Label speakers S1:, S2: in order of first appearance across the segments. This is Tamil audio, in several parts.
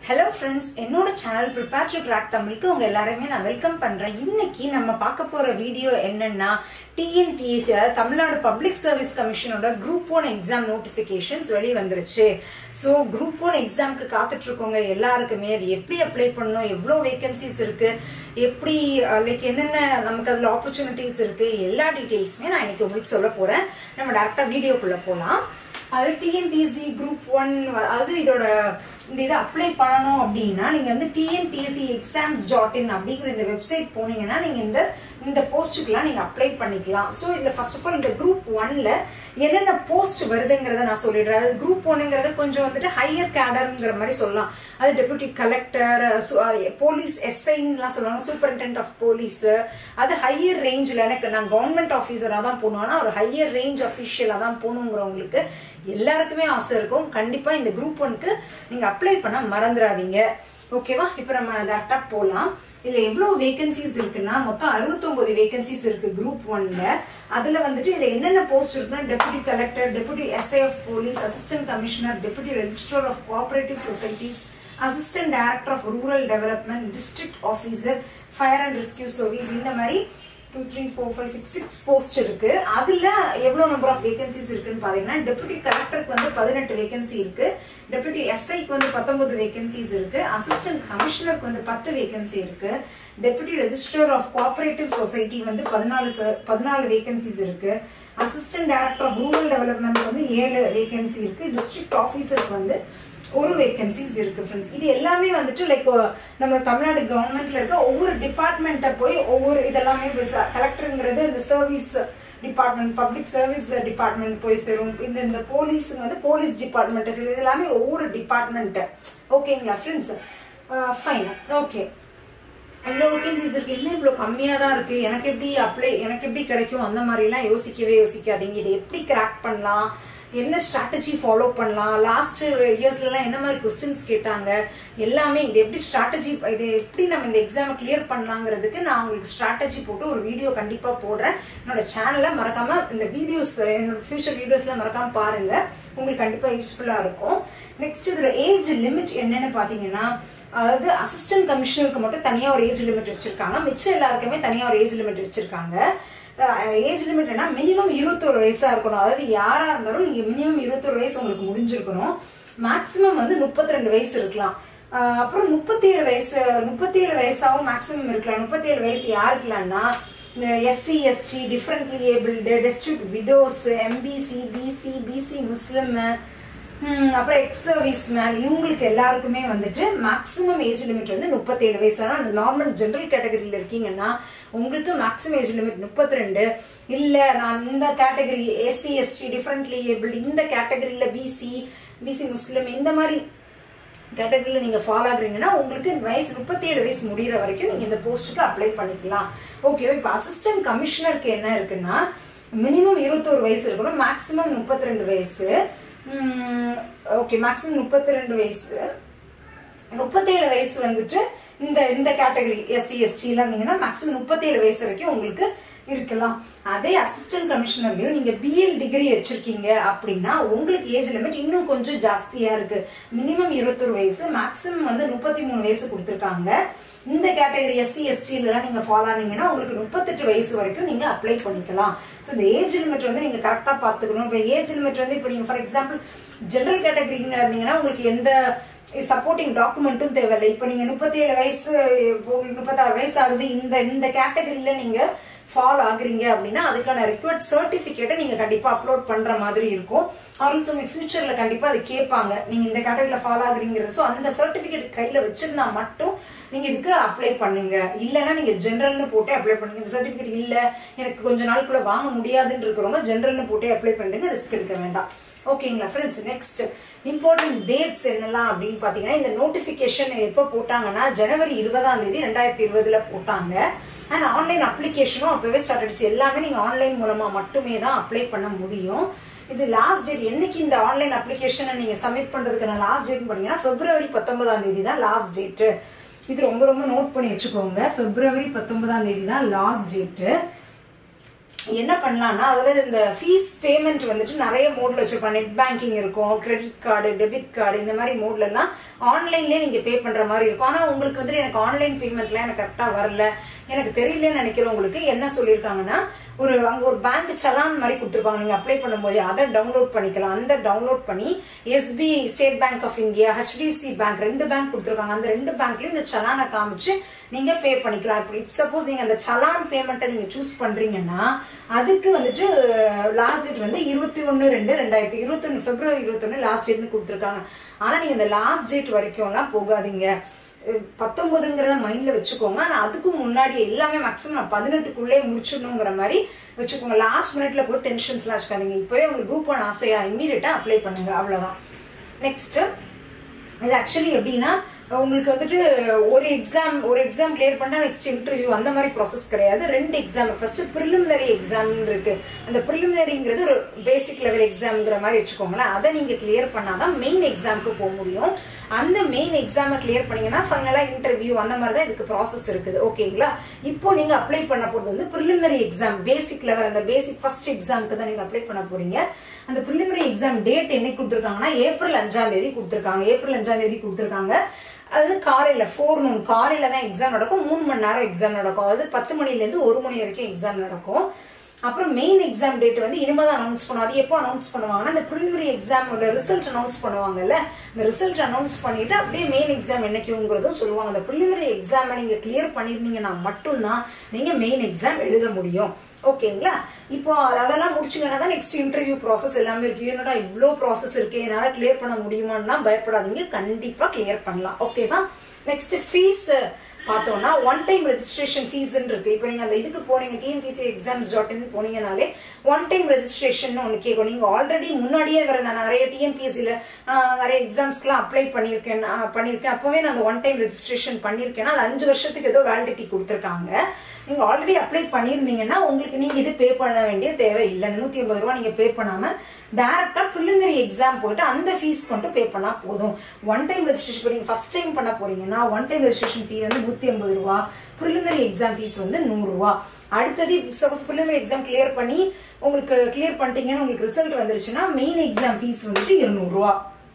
S1: ஹலோ ஃப்ரெண்ட்ஸ் என்னோட சேனல் ப்ரிப்பேர் டு கிராக் தமிழுக்கு உங்க எல்லாரையுமே நான் வெல்கம் பண்றேன் இன்னைக்கு நம்ம பார்க்க போற வீடியோ என்னன்னா டிஎன்பிஎஸ்சி அதாவது தமிழ்நாடு பப்ளிக் சர்வீஸ் கமிஷனோட குரூப் ஒன் எக்ஸாம் நோட்டிபிகேஷன்ஸ் வெளியே வந்துருச்சு ஸோ குரூப் ஒன் எக்ஸாம்க்கு காத்துட்டு இருக்கவங்க எல்லாருக்குமே அது எப்படி அப்ளை பண்ணணும் எவ்வளோ வேகன்சிஸ் இருக்கு எப்படி லைக் என்னென்ன நமக்கு அதில் ஆப்பர்ச்சுனிட்டிஸ் இருக்கு எல்லா டீட்டெயில்ஸுமே நான் இன்னைக்கு உங்களுக்கு சொல்ல போறேன் நம்ம டேரக்டா வீடியோக்குள்ள போகலாம் அது டிஎன்பிஎஸ்சி குரூப் ஒன் அது இதோட இந்த இதை அப்ளை பண்ணணும் அப்படின்னா நீங்க வந்து டிஎன்பிஎஸ்சி எக்ஸாம்ஸ் டாட் இன் அப்படிங்கிற இந்த வெப்சைட் போனீங்கன்னா நீங்க இந்த இந்த போஸ்ட்டுக்கெல்லாம் நீங்க அப்ளை பண்ணிக்கலாம் ஸோ இதுல ஃபர்ஸ்ட் ஆஃப் ஆல் இந்த குரூப் ஒன்ல என்னென்ன போஸ்ட் வருதுங்கிறத நான் சொல்லிடுறேன் அது குரூப் ஒன்னுங்கிறது கொஞ்சம் வந்துட்டு ஹையர் கேடர்ங்கிற மாதிரி சொல்லலாம் அது டெபுட்டி கலெக்டர் போலீஸ் எஸ்ஐன்லாம் சொல்லுவாங்க சூப்பரிண்டென்ட் ஆஃப் போலீஸ் அது ஹையர் ரேஞ்சில் எனக்கு நான் கவர்மெண்ட் ஆஃபீஸராக தான் போகணும் ஆனால் ஒரு ஹையர் ரேஞ்ச் அஃபிஷியலாக தான் போகணுங்கிறவங்களுக்கு எல்லாருக்குமே ஆசை இருக்கும் கண்டிப்பாக இந்த குரூப் ஒன்க்கு நீங்கள் அப்ளை பண்ண மறந்துடாதீங்க ஓகேவா இப்போ நம்ம டேரக்டா போகலாம் இதுல எவ்வளவு வேகன்சிஸ் இருக்குன்னா மொத்தம் அறுபத்தொன்பது வேகன்சிஸ் இருக்கு குரூப் ஒன்ல அதுல வந்துட்டு இதுல என்னென்ன போஸ்ட் இருக்குன்னா deputy collector deputy SI of police assistant commissioner deputy register of cooperative societies assistant director of rural development district officer fire and rescue service இந்த மாதிரி two three four five six six post இருக்கு அதுல எவ்வளவு நம்பர் ஆஃப் வேகன்சிஸ் இருக்குன்னு பாத்தீங்கன்னா டெபுட்டி கலெக்டருக்கு வந்து பதினெட்டு வேகன்சி இருக்கு டெபுட்டி எஸ்ஐக்கு வந்து பத்தொன்பது வேகன்சிஸ் இருக்கு அசிஸ்டன்ட் கமிஷனருக்கு வந்து பத்து வேகன்சி இருக்கு deputy register of cooperative society வந்து பதினாலு பதினாலு வேகன்சிஸ் இருக்கு assistant director of rural development வந்து ஏழு வேகன்சி இருக்கு டிஸ்ட்ரிக்ட் ஆஃபீஸருக்கு வந்து ஒரு வேகன்சிஸ் இருக்கு ஃப்ரெண்ட்ஸ் இது எல்லாமே வந்துட்டு லைக் நம்ம தமிழ்நாடு கவர்மெண்ட்ல இருக்க ஒவ்வொரு டிபார்ட்மெண்ட்டை போய் ஒவ்வொரு இதெல்லாமே கலெக்டருங்கிறது இந்த service department public service department போய் சேரும் இந்த இந்த போலீஸ் வந்து போலீஸ் டிபார்ட்மெண்ட் சேரும் இது எல்லாமே ஒவ்வொரு டிபார்ட்மெண்ட் ஓகேங்களா ஃப்ரெண்ட்ஸ் ஃபைன் ஓகே இவ்வளோ வேகன்சிஸ் இருக்கு என்ன இவ்வளோ கம்மியாக தான் இருக்கு எனக்கு எப்படி அப்ளை எனக்கு எப்படி கிடைக்கும் அந்த மாதிரிலாம் யோசிக்கவே யோசிக்காதீங்க இதை எப்படி கிராக் பண்ணலாம் என்ன ஸ்ட்ராட்டஜி ஃபாலோ பண்ணலாம் லாஸ்ட் இயர்ஸ்லாம் என்ன மாதிரி கொஸ்டின்ஸ் கேட்டாங்க எல்லாமே இது எப்படி ஸ்ட்ராட்டஜி இது எப்படி நம்ம இந்த எக்ஸாமை கிளியர் பண்ணலாங்கிறதுக்கு நான் உங்களுக்கு ஸ்ட்ராட்டஜி போட்டு ஒரு வீடியோ கண்டிப்பா போடுறேன் என்னோட சேனல்ல மறக்காம இந்த வீடியோஸ் என்னோட ஃபியூச்சர் வீடியோஸ்ல மறக்காம பாருங்க உங்களுக்கு கண்டிப்பா யூஸ்ஃபுல்லா இருக்கும் நெக்ஸ்ட் இதுல ஏஜ் லிமிட் என்னன்னு பாத்தீங்கன்னா அதாவது அசிஸ்டன்ட் கமிஷனருக்கு மட்டும் தனியா ஒரு ஏஜ் லிமிட் வச்சிருக்காங்க மிச்சம் எல்லாருக்குமே தனியா ஒரு ஏஜ் லிமிட் வச்சிருக்காங்க ஏஜ் லிமிட்னா மினிமம் இருபத்தொரு வயசா இருக்கணும் அதாவது யாரா இருந்தாலும் நீங்க மினிமம் இருபத்தொரு வயசு உங்களுக்கு முடிஞ்சிருக்கணும் மேக்சிமம் வந்து முப்பத்தி ரெண்டு வயசு இருக்கலாம் அப்புறம் முப்பத்தி ஏழு வயசு முப்பத்தி ஏழு வயசாவும் மேக்சிமம் இருக்கலாம் முப்பத்தி ஏழு வயசு யாருக்கலாம்னா இந்த SC ST differently abled destitute widows MBC BC BC Muslim அப்புறம் எக்ஸ் சர்வீஸ் மேன் இவங்களுக்கு எல்லாருக்குமே வந்துட்டு மேக்ஸிமம் ஏஜ் லிமிட் வந்து முப்பத்தேழு வயசு ஆனால் அந்த நார்மல் ஜென்ரல் கேட்டகரியில் இருக்கீங்கன்னா உங்களுக்கு மேக்ஸிமம் ஏஜ் லிமிட் முப்பத்தி ரெண்டு இல்ல நான் இந்த category SC ST differently able இந்த கேட்டகரியில பிசி பிசி முஸ்லிம் இந்த மாதிரி கேட்டகரியில நீங்க ஃபாலோ ஆகுறீங்கன்னா உங்களுக்கு வயசு முப்பத்தி ஏழு வயசு முடிகிற வரைக்கும் நீங்க இந்த போஸ்ட்டுக்கு அப்ளை பண்ணிக்கலாம் ஓகே இப்ப அசிஸ்டன்ட் கமிஷனருக்கு என்ன இருக்குன்னா மினிமம் இருபத்தோரு வயசு இருக்கணும் மேக்சிமம் முப்பத்தி ரெண்டு வயசு ஓகே மேக்ஸிமம் முப்பத்தி ரெண்டு வயசு முப்பத்தேழு வயசு வந்துட்டு இந்த இந்த கேட்டகரி எஸ்சி எஸ்டி எல்லாம் இருந்தீங்கன்னா மேக்ஸிமம் முப்பத்தேழு வயசு வரைக்கும் உங்களுக்கு இருக்கலாம் அதே அசிஸ்டன்ட் கமிஷனர்லயும் நீங்க பிஎல் டிகிரி வச்சிருக்கீங்க அப்படின்னா உங்களுக்கு ஏஜ் லிமிட் இன்னும் கொஞ்சம் ஜாஸ்தியா இருக்கு மினிமம் இருபத்தொரு வயசு மேக்ஸிமம் வந்து முப்பத்தி மூணு வயசு கொடுத்துருக்காங்க இந்த கேட்டகரி எஸ்சி எஸ்டிலாம் நீங்க ஃபாலோ ஆனீங்கன்னா உங்களுக்கு முப்பத்தெட்டு வயசு வரைக்கும் நீங்க அப்ளை பண்ணிக்கலாம் ஸோ இந்த ஏஜ் லிமிட் வந்து நீங்க கரெக்டா பாத்துக்கணும் இப்போ ஏஜ் லிமிட் வந்து இப்போ நீங்க ஃபார் எக்ஸாம்பிள் ஜெனரல் கேட்டகரின்னு இருந்தீங்கன்னா உங்களுக்கு எந்த சப்போர்ட்டிங் டாக்குமெண்ட்டும் தேவையில்லை இப்போ நீங்க முப்பத்தி ஏழு வயசு உங்களுக்கு முப்பத்தாறு வயசு ஆகுது இந்த இந்த கேட்டகரியில நீங்க ஃபாலோ ஆகுறீங்க அப்படின்னா அதுக்கான ரிக்வர்ட் சர்டிபிகேட்டை நீங்க கண்டிப்பா அப்லோட் பண்ற மாதிரி இருக்கும் ஆல்சோ ஃபியூச்சர்ல கண்டிப்பா அது கேட்பாங்க நீங்க இந்த கேட்டகரியில ஃபாலோ ஆகுறீங்கிறது ஸோ அந்த சர்டிபிகேட் கையில வச்சிருந்தா மட்டும் நீங்க இதுக்கு அப்ளை பண்ணுங்க இல்லைன்னா நீங்க ஜென்ரல்னு போட்டு அப்ளை பண்ணுங்க இந்த சர்டிபிகேட் இல்ல எனக்கு கொஞ்ச நாளுக்குள்ள வாங்க முடியாதுன்னு இருக்கிறவங்க ஜென்ரல்னு போட்டு அப்ளை பண்ணுங்க ரிஸ்க் எடுக்க வேண்டாம் ஓகேங்களா ஃப்ரெண்ட்ஸ் நெக்ஸ்ட் இம்பார்ட்டன்ட் டேட்ஸ் என்னெல்லாம் அப்படின்னு பாத்தீங்கன்னா இந்த நோட்டிபிகேஷன் எப்போ போட்டாங்கன்னா ஜனவரி இருபதாம் தேதி ரெண்டாயிரத்தி இருபதுல போட்டாங்க அண்ட் ஆன்லைன் அப்ளிகேஷனும் அப்பவே ஸ்டார்ட் ஆயிடுச்சு எல்லாமே நீங்க ஆன்லைன் மூலமா மட்டுமே தான் அப்ளை பண்ண முடியும் இது லாஸ்ட் டேட் என்னைக்கு இந்த ஆன்லைன் அப்ளிகேஷனை நீங்க சப்மிட் பண்றதுக்கான லாஸ்ட் டேட் பாத்தீங்கன்னா பிப்ரவரி பத்தொன்பதாம் தேதி தான் லாஸ்ட் டேட் இது ரொம்ப ரொம்ப நோட் பண்ணி வச்சுக்கோங்க பிப்ரவரி பத்தொன்பதாம் தேதி தான் லாஸ்ட் டேட்டு என்ன பண்ணலாம்னா அதாவது இந்த ஃபீஸ் பேமெண்ட் வந்துட்டு நிறைய மோட்ல வச்சிருப்பாங்க நெட் பேங்கிங் இருக்கும் கிரெடிட் கார்டு டெபிட் கார்டு இந்த மாதிரி மோட்ல எல்லாம் ஆன்லைன்லயே நீங்க பே பண்ற மாதிரி இருக்கும் ஆனா உங்களுக்கு வந்துட்டு எனக்கு ஆன்லைன் பேமெண்ட்ல எனக்கு கரெக்டா வரல எனக்கு தெரியலன்னு நினைக்கிறவங்களுக்கு என்ன சொல்லியிருக்காங்கன்னா ஒரு அங்க ஒரு பேங்க் சலான் மாதிரி கொடுத்துருப்பாங்க நீங்க அப்ளை பண்ணும்போது அதை டவுன்லோட் பண்ணிக்கலாம் அந்த டவுன்லோட் பண்ணி SB state bank of India HDFC bank ரெண்டு பேங்க் கொடுத்துருக்காங்க அந்த ரெண்டு பேங்க்லயும் இந்த சலானை காமிச்சு நீங்க பே பண்ணிக்கலாம் இப்படி சப்போஸ் நீங்க அந்த சலான் பேமெண்ட்டை நீங்க சூஸ் பண்றீங்கன்னா அதுக்கு வந்துட்டு லாஸ்ட் டேட் வந்து இருபத்தி ஒன்னு ரெண்டு ரெண்டாயிரத்தி இருபத்தி ஒன்னு பிப்ரவரி இருபத்தி ஒன்னு லாஸ்ட் டேட்னு கொடுத்துருக்காங்க ஆனா நீங்க இந்த லாஸ்ட் டேட் வரைக்கும்லாம் போகாதீங்க பத்தொன்பதுங்கிறத மைண்ட்ல வச்சுக்கோங்க ஆனா அதுக்கும் முன்னாடி எல்லாமே மேக்ஸிமம் பதினெட்டுக்குள்ளே முடிச்சிடணுங்கிற மாதிரி வச்சுக்கோங்க லாஸ்ட் மினிட்ல போய் டென்ஷன்ஸ்லாம் வச்சுக்காதீங்க இப்பவே உங்களுக்கு குரூப் ஒன் ஆசையா இம்மீடியட்டா அப்ளை பண்ணுங்க அவ்வளவுதான் நெக்ஸ்ட் இது ஆக்சுவலி எப்படின்னா உங்களுக்கு வந்துட்டு ஒரு எக்ஸாம் ஒரு எக்ஸாம் கிளியர் பண்ணா நெக்ஸ்ட் இன்டர்வியூ அந்த மாதிரி ப்ராசஸ் கிடையாது ரெண்டு எக்ஸாம் ஃபர்ஸ்ட் ப்ரிலிமினரி எக்ஸாம் இருக்கு அந்த ப்ரிலிமினரிங்கிறது ஒரு பேசிக் லெவல் எக்ஸாம்ங்கிற மாதிரி வச்சுக்கோங்களேன் அதை நீங்க கிளியர் பண்ணாதான் மெயின் எக்ஸாமுக்கு போக முடியும் அந்த மெயின் எக்ஸாமை கிளியர் பண்ணீங்கன்னா ஃபைனலா இன்டர்வியூ அந்த மாதிரி தான் இதுக்கு ப்ராசஸ் இருக்குது ஓகேங்களா இப்போ நீங்க அப்ளை பண்ண போறது வந்து ப்ரிலிமினரி எக்ஸாம் பேசிக் லெவல் அந்த பேசிக் ஃபர்ஸ்ட் எக்ஸாமுக்கு தான் நீங்க அப்ளை பண்ண போறீங்க அந்த ப்ரிலிமினரி எக்ஸாம் டேட் என்னைக்கு கொடுத்துருக்காங்கன்னா ஏப்ரல் அஞ்சாம் தேதி கொடுத்துருக்காங்க ஏப்ரல் அஞ்சாம் தேதி கொடுத்துருக்காங்க அது காலையில ஃபோர் நூன் காலையில தான் எக்ஸாம் நடக்கும் மூணு மணி நேரம் எக்ஸாம் நடக்கும் அதாவது பத்து மணில இருந்து ஒரு மணி வரைக்கும் எக்ஸாம் நடக்கும் அப்புறம் மெயின் எக்ஸாம் டேட் வந்து இனிமே தான் அனௌன்ஸ் பண்ணுவோம் அது எப்போ அனௌன்ஸ் பண்ணுவாங்கன்னா அந்த ப்ரிலிமினரி எக்ஸாமோட ரிசல்ட் அனௌன்ஸ் பண்ணுவாங்கல்ல இந்த ரிசல்ட் அனௌன்ஸ் பண்ணிட்டு அப்படியே மெயின் எக்ஸாம் என்னைக்குங்கிறதும் சொல்லுவாங்க அந்த ப்ரிலிமினரி எக்ஸாமை நீங்க கிளியர் பண்ணிருந்தீங்கன்னா மட்டும்தான் நீங்க மெயின் எக்ஸாம் எழுத முடியும் ஓகேங்களா இப்போ அதெல்லாம் முடிச்சுங்கன்னா தான் நெக்ஸ்ட் இன்டர்வியூ ப்ராசஸ் எல்லாமே இருக்கு என்னடா இவ்வளோ ப்ராசஸ் இருக்கு என்னால் கிளியர் பண்ண முடியுமான்னா பயப்படாதீங்க கண்டிப்பா கிளியர் பண்ணலாம் ஓகேவா நெக்ஸ்ட் ஃபீஸ் பார்த்தோம்னா ஒன் டைம் ரெஜிஸ்ட்ரேஷன் ஃபீஸ் இருக்கு இப்போ நீங்க அந்த இதுக்கு போனீங்க டிஎன்பிசி எக்ஸாம்ஸ் டாட் இன் போனீங்கனாலே ஒன் டைம் ரெஜிஸ்ட்ரேஷன் ஒன்று கேட்கும் நீங்க ஆல்ரெடி முன்னாடியே வர நான் நிறைய டிஎன்பிஎஸ்சியில் நிறைய எக்ஸாம்ஸ்க்குலாம் அப்ளை பண்ணியிருக்கேன் நான் பண்ணியிருக்கேன் அப்போவே நான் அந்த ஒன் டைம் ரெஜிஸ்ட்ரேஷன் பண்ணியிருக்கேன்னா அது அஞ்சு வருஷத்துக்கு ஏதோ வேலிடிட்டி கொடுத்துருக்காங்க நீங்க ஆல்ரெடி அப்ளை பண்ணியிருந்தீங்கன்னா உங்களுக்கு நீங்க இது பே பண்ண வேண்டிய தேவை இல்லை நூத்தி ஐம்பது ரூபா நீங்க பே பண்ணாம டைரக்டா ப்ரிலிமினரி எக்ஸாம் போயிட்டு அந்த ஃபீஸ் கொண்டு பே பண்ணா போதும் ஒன் டைம் ரெஜிஸ்ட்ரேஷன் நீங்க ஃபர்ஸ்ட் டைம் பண்ண போறீங்கன்னா ஒன் டைம் ரெஜிஸ்ட்ரேஷன் ஃபீ வந்து நூத்தி ஐம்பது ரூபா ப்ரிலிமினரி எக்ஸாம் ஃபீஸ் வந்து நூறு ரூபா அடுத்தது சப்போஸ் ப்ரிலிமினரி எக்ஸாம் கிளியர் பண்ணி உங்களுக்கு கிளியர் பண்ணிட்டீங்கன்னு உங்களுக்கு ரிசல்ட் வந்துருச்சுன்னா மெயின் எக்ஸாம் ஃபீஸ் வந்துட்டு இருநூறு ரூபா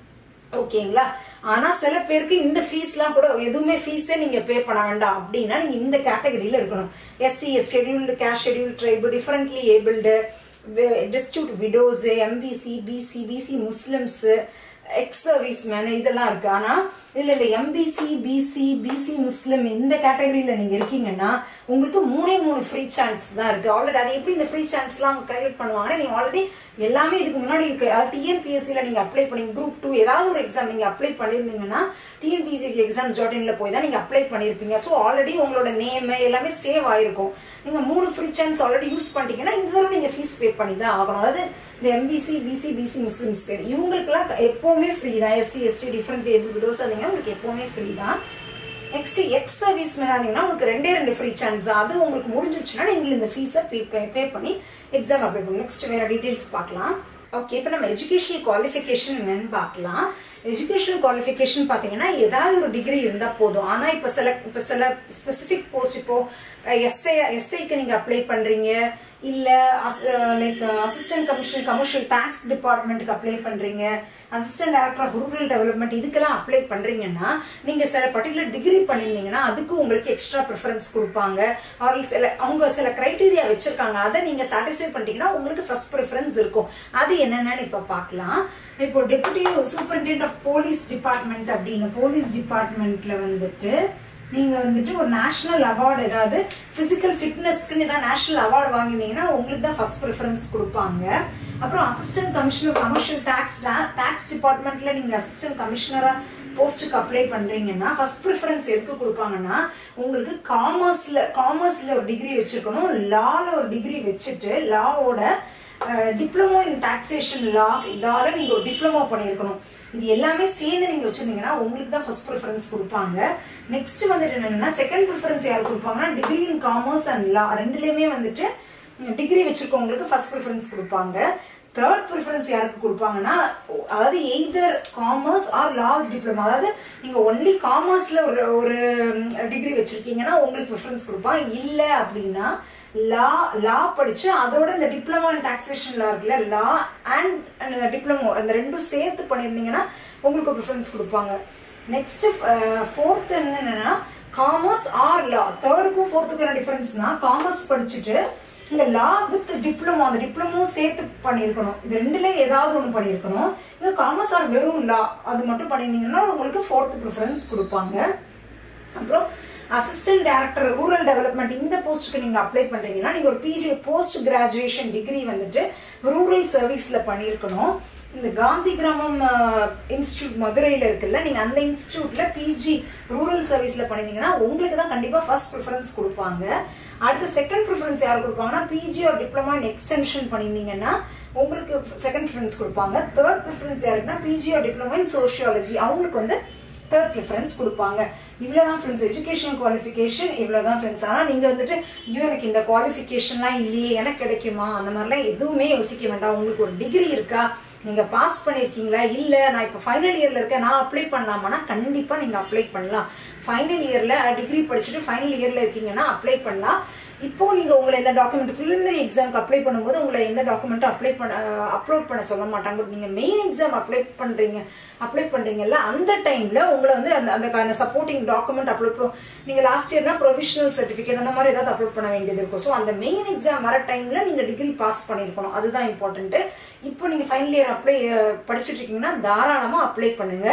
S1: ஓகேங்களா ஆனா சில பேருக்கு இந்த ஃபீஸ்லாம் கூட எதுவுமே ஃபீஸே நீங்க பே பண்ண வேண்டாம் அப்படின்னா நீங்க இந்த கேட்டகரியில இருக்கணும் SC scheduled caste schedule tribe differently abled destitute widows MBC BC BC Muslims ex service man இதெல்லாம் இருக்கு ஆனா இல்ல இல்ல எம்பிசி பிசி பிசி முஸ்லிம் இந்த கேட்டகரியில நீங்க இருக்கீங்கன்னா உங்களுக்கு மூணே மூணு ஃப்ரீ சான்ஸ் தான் இருக்கு ஆல்ரெடி அது எப்படி இந்த ஃப்ரீ சான்ஸ் எல்லாம் கலெக்ட் பண்ணுவாங்கன்னா நீங்க ஆல்ரெடி எல்லாமே இதுக்கு முன்னாடி இருக்கு டிஎன்பிஎஸ்சில நீங்க அப்ளை பண்ணி குரூப் டூ ஏதாவது ஒரு எக்ஸாம் நீங்க அப்ளை பண்ணிருந்தீங்கன்னா டிஎன்பிஎஸ்சி எக்ஸாம்ஸ் டாட் இன்ல போய் தான் நீங்க அப்ளை பண்ணிருப்பீங்க ஸோ ஆல்ரெடி உங்களோட நேம் எல்லாமே சேவ் ஆயிருக்கும் நீங்க மூணு ஃப்ரீ சான்ஸ் ஆல்ரெடி யூஸ் பண்ணிட்டீங்கன்னா இந்த தடவை நீங்க ஃபீஸ் பே பண்ணி தான் ஆகணும் அதாவது இந்த எம்பிசி பிசி பிசி முஸ்லிம்ஸ் பேர் இவங்களுக்குலாம் எப்பவுமே ஃப்ரீ தான் SC ST different able widows இருந்தீங்கன்னா உங்களுக்கு எப்பவுமே ஃப்ரீ தான் நெக்ஸ்ட் எக்ஸ் சர்வீஸ் மேன் இருந்தீங்கன்னா உங்களுக்கு ரெண்டே ரெண்டு ஃப்ரீ சான்ஸ் அது உங்களுக்கு முடிஞ்சிருச்சுன்னா நீங்கள் இந்த ஃபீஸை பே பே பண்ணி எக்ஸாம் அப்ளை பண்ணுங்க நெக்ஸ்ட் வேற டீடைல்ஸ் பார்க்கலாம் ஓகே இப்போ நம்ம எஜுகேஷனல் குவாலிஃபிகேஷன் என்னன்னு பார்க்கலாம் எஜுகேஷனல் குவாலிஃபிகேஷன் பார்த்தீங்கன்னா ஏதாவது ஒரு டிகிரி இருந்தால் போதும் ஆனால் இப்போ சில இப்போ சில ஸ்பெசிஃபிக் போஸ்ட் இப்போ எஸ்ஐ எஸ்ஐக்கு நீங்கள் அப்ளை பண்ணுறீங்க இல்லை like assistant commission commercial tax டிபார்ட்மெண்ட்டுக்கு அப்ளை பண்ணுறீங்க assistant director of rural development இதுக்கெல்லாம் அப்ளை பண்ணுறீங்கன்னா நீங்கள் சில பர்டிகுலர் டிகிரி பண்ணியிருந்தீங்கன்னா அதுக்கு உங்களுக்கு எக்ஸ்ட்ரா ப்ரிஃபரன்ஸ் கொடுப்பாங்க ஆர் சில அவங்க சில கிரைட்டீரியா வச்சிருக்காங்க அதை நீங்கள் சாட்டிஸ்ஃபை பண்ணிட்டீங்கன்னா உங்களுக்கு ஃபர்ஸ்ட் ப்ரிஃபரன்ஸ் இருக்கும் அது என்னென்னு இப்போ பார்க்கலாம் இப்போ deputy superintendent of police department அப்படின்னு போலீஸ் டிபார்ட்மெண்ட்ல வந்துட்டு நீங்க வந்துட்டு ஒரு நேஷனல் அவார்டு ஏதாவது பிசிக்கல் ஃபிட்னஸ்க்குன்னு ஏதாவது நேஷனல் அவார்டு வாங்கினீங்கன்னா உங்களுக்கு தான் ஃபர்ஸ்ட் ப்ரிஃபரன்ஸ் கொடுப்பாங்க அப்புறம் assistant commissioner commercial tax tax டிபார்ட்மெண்ட்ல நீங்க அசிஸ்டன்ட் கமிஷனரா போஸ்ட்டுக்கு அப்ளை பண்றீங்கன்னா ஃபர்ஸ்ட் ப்ரிஃபரன்ஸ் எதுக்கு கொடுப்பாங்கன்னா உங்களுக்கு காமர்ஸ்ல காமர்ஸ்ல ஒரு டிகிரி வச்சிருக்கணும் லால ஒரு டிகிரி வச்சுட்டு லாவோட டிப்ளமோ இன் டாக்ஸேஷன் லா லால நீங்க ஒரு டிப்ளமோ பண்ணியிருக்கணும் இது எல்லாமே சேர்ந்து நீங்க வச்சிருந்தீங்கன்னா உங்களுக்கு தான் ஃபர்ஸ்ட் ப்ரிஃபரன்ஸ் கொடுப்பாங்க நெக்ஸ்ட் வந்துட்டு என்னன்னா செகண்ட் ப்ரிஃபரன்ஸ் யார் கொடுப்பாங்கன்னா degree in commerce and law ரெண்டுலயுமே வந்துட்டு டிகிரி வச்சிருக்கவங்களுக்கு ஃபர்ஸ்ட் ப்ரிஃபரன்ஸ் கொடுப்பாங்க தேர்ட் ப்ரிஃபரன்ஸ் யாருக்கு கொடுப்பாங்கன்னா அதாவது either commerce or law diploma அதாவது நீங்க ஒன்லி காமர்ஸ்ல ஒரு ஒரு டிகிரி வச்சிருக்கீங்கன்னா உங்களுக்கு ப்ரிஃபரன்ஸ் கொடுப்பாங்க இல்ல அப்படின்னா லா லா படிச்சு அதோட இந்த டிப்ளமா அண்ட் டாக்ஸேஷன் லா இருக்குல்ல லா அண்ட் டிப்ளமோ அந்த ரெண்டும் சேர்த்து பண்ணியிருந்தீங்கன்னா உங்களுக்கு ப்ரிஃபரன்ஸ் கொடுப்பாங்க நெக்ஸ்ட் ஃபோர்த் என்னன்னா காமர்ஸ் ஆர் லா தேர்டுக்கும் ஃபோர்த்துக்கும் டிஃபரன்ஸ்னா காமர்ஸ் படிச்சுட்டு இந்த லா வித் டிப்ளமோ அந்த டிப்ளமோ சேர்த்து பண்ணியிருக்கணும் இது ரெண்டுல ஏதாவது ஒன்று பண்ணியிருக்கணும் இது காமர்ஸ் ஆர் வெறும் லா அது மட்டும் பண்ணியிருந்தீங்கன்னா உங்களுக்கு ஃபோர்த் ப்ரிஃபரன்ஸ் கொடுப்பாங்க அப்புறம் அசிஸ்டன்ட் டைரக்டர் ரூரல் டெவலப்மெண்ட் இந்த போஸ்ட்டுக்கு நீங்க அப்ளை பண்றீங்கன்னா நீங்க ஒரு பிஜி போஸ்ட் கிராஜுவேஷன் டிகிரி வந்துட்டு ரூரல் சர்வீஸ்ல பண்ணியிருக்கணும் இந்த காந்தி கிராமம் இன்ஸ்டியூட் மதுரையில இருக்குல்ல நீங்க அந்த இன்ஸ்டியூட்ல பிஜி ரூரல் சர்வீஸ்ல பண்ணிருந்தீங்கன்னா உங்களுக்கு தான் கண்டிப்பா ஃபர்ஸ்ட் ப்ரிஃபரன்ஸ் கொடுப்பாங்க அடுத்து செகண்ட் ப்ரிஃபரன்ஸ் யார் கொடுப்பாங்கன்னா பிஜி ஒரு டிப்ளமா இன் எக்ஸ்டென்ஷன் பண்ணிருந்தீங்கன்னா உங்களுக்கு செகண்ட் ப்ரிஃபரன்ஸ் கொடுப்பாங்க தேர்ட் ப்ரிஃபரன்ஸ் யாருக்குன்னா பிஜி ஒரு டிப்ளமா இன் சோஷியாலஜி அவங்களுக்கு வந்து தேர்ட் ப்ரிஃபரன்ஸ் கொடுப்பாங்க இவ்வளவுதான் ஃப்ரெண்ட்ஸ் எஜுகேஷனல் குவாலிஃபிகேஷன் இவ்வளவுதான் ஃப்ரெண்ட்ஸ் ஆனா நீங்க வந்துட்டு ஐயோ எனக்கு இந்த குவாலிஃபிகேஷன்லாம் இல்லையே எனக்கு கிடைக்குமா அந்த மாதிரிலாம் எதுவுமே யோசிக்க வேண்டாம் உங்களுக்கு ஒரு டிகிரி இருக்கா நீங்க பாஸ் பண்ணிருக்கீங்களா இல்ல நான் இப்ப ஃபைனல் இயர்ல இருக்கேன் நான் அப்ளை பண்ணலாமானா கண்டிப்பா நீங்க அப்ளை பண்ணலாம் ஃபைனல் இயர்ல டிகிரி படிச்சுட்டு ஃபைனல் இயர்ல இருக்கீங்கன்னா அப்ளை பண்ணலாம் இப்போ நீங்க உங்களை எந்த டாக்குமெண்ட் ப்ரிலிமினரி எக்ஸாம்க்கு அப்ளை பண்ணும்போது உங்களை எந்த டாக்குமெண்ட்டும் அப்ளை பண்ண அப்லோட் பண்ண சொல்ல மாட்டாங்க நீங்க மெயின் எக்ஸாம் அப்ளை பண்றீங்க அப்ளை பண்றீங்கல்ல அந்த டைம்ல உங்களை வந்து அந்த அந்த சப்போர்ட்டிங் டாக்குமெண்ட் அப்லோட் நீங்க லாஸ்ட் இயர்னா ப்ரொவிஷனல் சர்டிபிகேட் அந்த மாதிரி ஏதாவது அப்லோட் பண்ண வேண்டியது இருக்கும் ஸோ அந்த மெயின் எக்ஸாம் வர டைம்ல நீங்க டிகிரி பாஸ் பண்ணிருக்கணும் அதுதான் இம்பார்ட்டன்ட் இப்போ நீங்க ஃபைனல் இயர் அப்ளை படிச்சுட்டு இருக்கீங்கன்னா தாராளமா அப்ளை பண்ணுங்க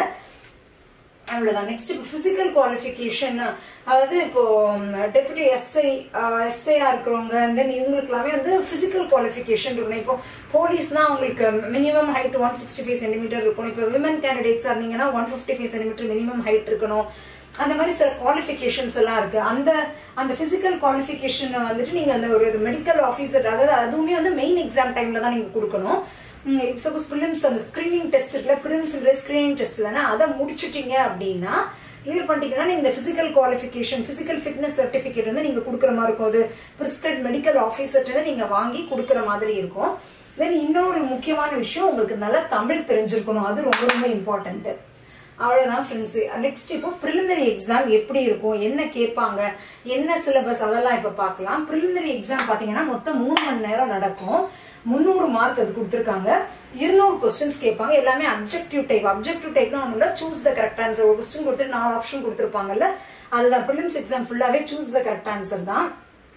S1: அவ்வளவுதான் நெக்ஸ்ட் இப்போ பிசிக்கல் குவாலிஃபிகேஷன் அதாவது இப்போ டெபுட்டி எஸ்ஐ எஸ்ஐயா இருக்கிறவங்க தென் இவங்களுக்கு எல்லாமே வந்து பிசிக்கல் குவாலிஃபிகேஷன் இருக்கணும் இப்போ போலீஸ்னா அவங்களுக்கு minimum height one sixty five centimeter இருக்கணும் இப்போ விமன் கேண்டிடேட்ஸ் இருந்தீங்கன்னா one fifty five centimeter minimum height இருக்கணும் அந்த மாதிரி சில குவாலிஃபிகேஷன்ஸ் எல்லாம் இருக்கு அந்த அந்த பிசிக்கல் குவாலிஃபிகேஷன் வந்துட்டு நீங்க அந்த ஒரு மெடிக்கல் ஆஃபீஸர் அதாவது அதுவுமே வந்து மெயின் எக்ஸாம் டைம்ல தான் நீங்க கொடுக்கணும் சப்போஸ் ப்ரிலிம்ஸ் அந்த ஸ்கிரீனிங் டெஸ்ட் இருக்குல்ல ப்ரிலிம்ஸ் ஸ்கிரீனிங் டெஸ்ட் தானே அதை முடிச்சிட்டீங்க அப்படின்னா கிளியர் பண்ணிட்டீங்கன்னா நீங்க physical qualification physical fitness certificate வந்து நீங்க கொடுக்குற மாதிரி இருக்கும் அது பிரிஸ்கிரைப் மெடிக்கல் ஆஃபீஸர்ட்டு நீங்க வாங்கி கொடுக்குற மாதிரி இருக்கும் தென் இன்னொரு முக்கியமான விஷயம் உங்களுக்கு நல்லா தமிழ் தெரிஞ்சிருக்கணும் அது ரொம்ப ரொம்ப இம்பார்ட்டன்ட் அவ்வளவுதான் ஃப்ரெண்ட்ஸ் நெக்ஸ்ட் இப்போ ப்ரிலிமினரி எக்ஸாம் எப்படி இருக்கும் என்ன கேட்பாங்க என்ன சிலபஸ் அதெல்லாம் இப்ப பார்க்கலாம் ப்ரிலிமினரி எக்ஸாம் பாத்தீங்கன்னா மொத்தம் மூணு மணி நேரம் நடக்கும் முந்நூறு மார்க் அது கொடுத்துருக்காங்க இருநூறு கொஸ்டின்ஸ் கேட்பாங்க எல்லாமே அப்ஜெக்டிவ் டைப் அப்ஜெக்டிவ் டைப்னா ஒன்றும் இல்லை சூஸ் த கரெக்ட் ஆன்சர் ஒரு கொஸ்டின் கொடுத்துட்டு நாலு ஆப்ஷன் கொடுத்துருப்பாங்கல்ல அதுதான் ப்ரிலிம்ஸ் எக்ஸாம் ஃபுல்லாவே சூஸ் த கரெக்ட் ஆன்சர் தான்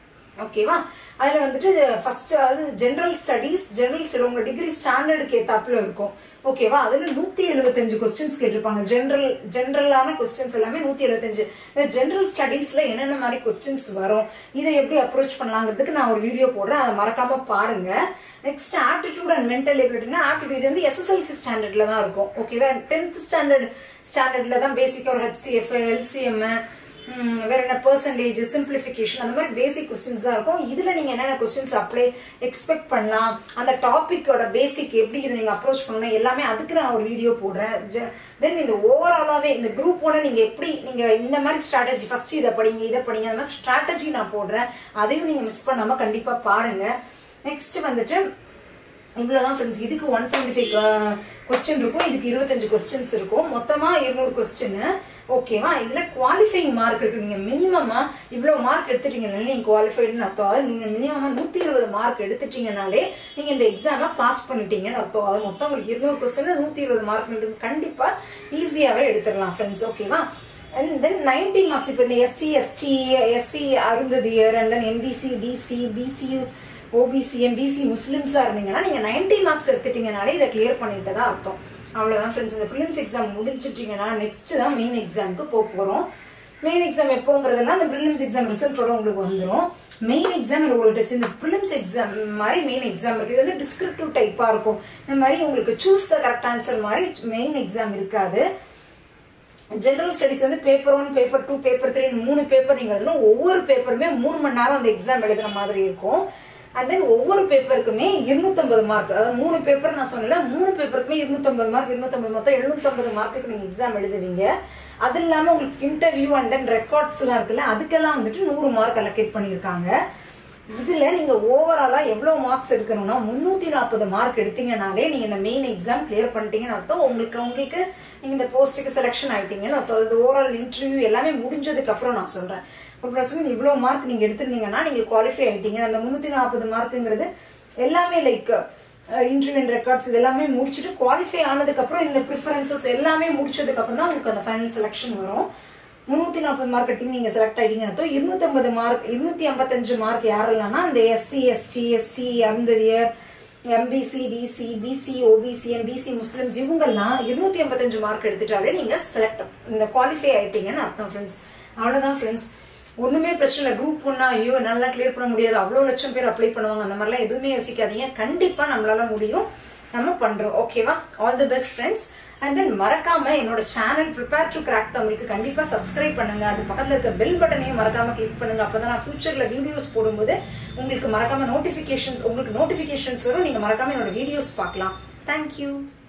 S1: ஓகேவா அதுல வந்துட்டு ஃபர்ஸ்ட் அதாவது ஜெனரல் ஸ்டடீஸ் ஜெனரல் ஸ்டடி உங்க டிகிரி ஸ்டாண்டர்டுக்கு ஏத்தாப்புல இருக்கும் ஓகேவா அதுல நூத்தி எழுபத்தஞ்சு கொஸ்டின்ஸ் கேட்டிருப்பாங்க ஜெனரல் ஜெனரலான கொஸ்டின்ஸ் எல்லாமே நூத்தி எழுபத்தஞ்சு இந்த ஜெனரல் ஸ்டடீஸ்ல என்னென்ன மாதிரி கொஸ்டின்ஸ் வரும் இதை எப்படி அப்ரோச் பண்ணலாங்கிறதுக்கு நான் ஒரு வீடியோ போடுறேன் அதை மறக்காம பாருங்க நெக்ஸ்ட் ஆப்டிடியூட் அண்ட் மென்டல் எபிலிட்டினா ஆப்டிடியூட் இது வந்து எஸ்எஸ்எல்சி ஸ்டாண்டர்ட்ல தான் இருக்கும் ஓகேவா டென்த் ஸ்டாண்டர்ட் ஸ்டாண்டர்ட்ல தான் பேசிக்கா ஒரு ஹெச்சிஎஃப் எல்சிஎம் வேற என்ன பெர்சன்டேஜ் சிம்பிளிஃபிகேஷன் அந்த மாதிரி பேசிக் கொஸ்டின்ஸ் தான் இருக்கும் இதுல நீங்க என்னென்ன கொஸ்டின்ஸ் அப்ளை எக்ஸ்பெக்ட் பண்ணலாம் அந்த டாபிக்கோட பேசிக் எப்படி இதை நீங்க அப்ரோச் பண்ணணும் எல்லாமே அதுக்கு நான் ஒரு வீடியோ போடுறேன் தென் இந்த ஓவராலாவே இந்த குரூப்போட நீங்க எப்படி நீங்க இந்த மாதிரி ஸ்ட்ராட்டஜி ஃபர்ஸ்ட் இதை படிங்க இதை படிங்க அந்த மாதிரி ஸ்ட்ராட்டஜி நான் போடுறேன் அதையும் நீங்க மிஸ் பண்ணாம கண்டிப்பா பாருங்க நெக்ஸ்ட் வந்துட்டு இவ்வளவுதான் ஃப்ரெண்ட்ஸ் இதுக்கு ஒன் செவன்டி ஃபைவ் கொஸ்டின் இருக்கும் இதுக்கு இருபத்தஞ்சு கொஸ்டின்ஸ் இருக்கும் மொத்தமா இருநூறு கொஸ்டின் ஓகேவா இதுல குவாலிஃபைங் மார்க் இருக்கு நீங்க மினிமமா இவ்வளவு மார்க் எடுத்துட்டீங்கனாலே நீங்க குவாலிஃபைடுன்னு அர்த்தம் அதாவது நீங்க மினிமமா நூத்தி இருபது மார்க் எடுத்துட்டீங்கனாலே நீங்க இந்த எக்ஸாம பாஸ் பண்ணிட்டீங்கன்னு அர்த்தம் அது மொத்தம் உங்களுக்கு இருநூறு கொஸ்டின் நூத்தி இருபது மார்க் கண்டிப்பா ஈஸியாவே எடுத்துடலாம் ஃப்ரெண்ட்ஸ் ஓகேவா அண்ட் தென் நைன்டி மார்க்ஸ் இப்போ இந்த SC ST SC Arunthathiyar and then MBC DC BC OBC MBC முஸ்லிம்ஸா இருந்தீங்கன்னா நீங்க நைன்டி மார்க்ஸ் எடுத்துட்டீங்கனாலே இதை கிளியர் பண்ணிட்டு தான் அர்த்தம் அவ்வளவுதான் ஃப்ரெண்ட்ஸ் இந்த ப்ரிலிம்ஸ் எக்ஸாம் முடிச்சிட்டீங்கன்னா நெக்ஸ்ட் தான் மெயின் எக்ஸாமுக்கு போக போறோம் மெயின் எக்ஸாம் எப்போங்கிறதெல்லாம் அந்த ப்ரிலிம்ஸ் எக்ஸாம் ரிசல்ட்டோட உங்களுக்கு வந்துடும் மெயின் எக்ஸாம் ஒரு டெஸ்ட் இந்த ப்ரிலிம்ஸ் எக்ஸாம் மாதிரி மெயின் எக்ஸாம் இருக்கு இது வந்து டிஸ்கிரிப்டிவ் டைப்பா இருக்கும் இந்த மாதிரி உங்களுக்கு சூஸ் த கரெக்ட் ஆன்சர் மாதிரி மெயின் எக்ஸாம் இருக்காது ஜெனரல் ஸ்டடிஸ் வந்து paper one paper two paper three மூணு பேப்பர் நீங்க எழுதணும் ஒவ்வொரு பேப்பருமே மூணு மணி நேரம் அந்த எக்ஸாம் எழுதுற மாதிரி இருக்கும் அண்ட் தென் ஒவ்வொரு பேப்பருக்குமே இருநூத்தம்பது மார்க் அதாவது மூணு பேப்பர் நான் சொன்னல மூணு பேப்பருக்குமே இருநூத்தம்பது மார்க் இருநூத்தம்பது மொத்தம் எழுநூத்தம்பது மார்க்குக்கு நீங்க எக்ஸாம் எழுதுவீங்க அது இல்லாம உங்களுக்கு இன்டர்வியூ அண்ட் தென் ரெக்கார்ட்ஸ் எல்லாம் இருக்குல்ல அதுக்கெல்லாம் வந்துட்டு நூறு மார்க் அலோகேட் பண்ணியிருக்காங்க இதுல நீங்க ஓவராலா எவ்வளவு மார்க்ஸ் எடுக்கணும்னா முன்னூத்தி நாற்பது மார்க் எடுத்தீங்கனாலே நீங்க இந்த மெயின் எக்ஸாம் கிளியர் பண்ணிட்டீங்கன்னு அர்த்தம் உங்களுக்கு உங்களுக்கு நீங்க இந்த போஸ்ட்டுக்கு செலெக்ஷன் ஆயிட்டீங்கன்னு அர்த்தம் இது ஓவரால் இன்டர்வியூ எல்லாமே முடிஞ்சதுக்கு அப்புறம் நான் சொல்றேன் ஒரு ப்ளஸ் இவ்வளவு மார்க் நீங்க எடுத்திருந்தீங்கன்னா நீங்க குவாலிஃபை ஆயிட்டீங்க அந்த முன்னூத்தி நாற்பது மார்க்குங்கிறது எல்லாமே லைக் இன்டர்வியூ ரெக்கார்ட்ஸ் இது எல்லாமே முடிச்சுட்டு குவாலிஃபை ஆனதுக்கு அப்புறம் இந்த ப்ரிஃபரன்சஸ் எல்லாமே முடிச்சதுக்கு அப்புறம் தான் உங்களுக்கு அந்த ஃபைனல் செலெக்ஷன் வரும் முன்னூத்தி நாற்பது மார்க் எடுத்தீங்க நீங்க செலக்ட் ஆயிட்டீங்க இருநூத்தி ஐம்பது மார்க் இருநூத்தி ஐம்பத்தஞ்சு மார்க் யாரெல்லாம்னா அந்த எஸ்சி எஸ்டி எஸ்சி அந்தரியர் MBC DC BC OBC MBC Muslims இவங்கெல்லாம் இருநூத்தி ஐம்பத்தஞ்சு மார்க் எடுத்துட்டாலே நீங்க செலக்ட் இந்த குவாலிஃபை ஆயிட்டீங்கன்னு அர்த்தம் ஃப்ரெண்ட்ஸ் அவ்வளவுதான் ஃப்ரெண்ட்ஸ் ஒண்ணுமே பிரச்சனை இல்லை குரூப் ஒன்னா ஐயோ நல்லா கிளியர் பண்ண முடியாது அவ்வளவு லட்சம் பேர் அப்ளை பண்ணுவாங்க அந்த மாதிரிலாம் எதுவுமே யோசிக்காதீங்க கண்டிப்பா நம்மளால முடியும் நம்ம பண்றோம் ஓகேவா all the best friends and then மறக்காம என்னோட சேனல் ப்ரிப்பேர் டு கிராக் தமிழுக்கு கண்டிப்பா சப்ஸ்கிரைப் பண்ணுங்க அது பக்கத்துல இருக்க பெல் பட்டனையும் மறக்காம கிளிக் பண்ணுங்க அப்பதான் நான் ஃபியூச்சர்ல வீடியோஸ் போடும்போது உங்களுக்கு மறக்காம நோட்டிபிகேஷன்ஸ் உங்களுக்கு நோட்டிபிகேஷன்ஸ் வரும் நீங்க மறக்காம என்னோட வீடியோஸ் பார்க்கலாம் தேங்க்யூ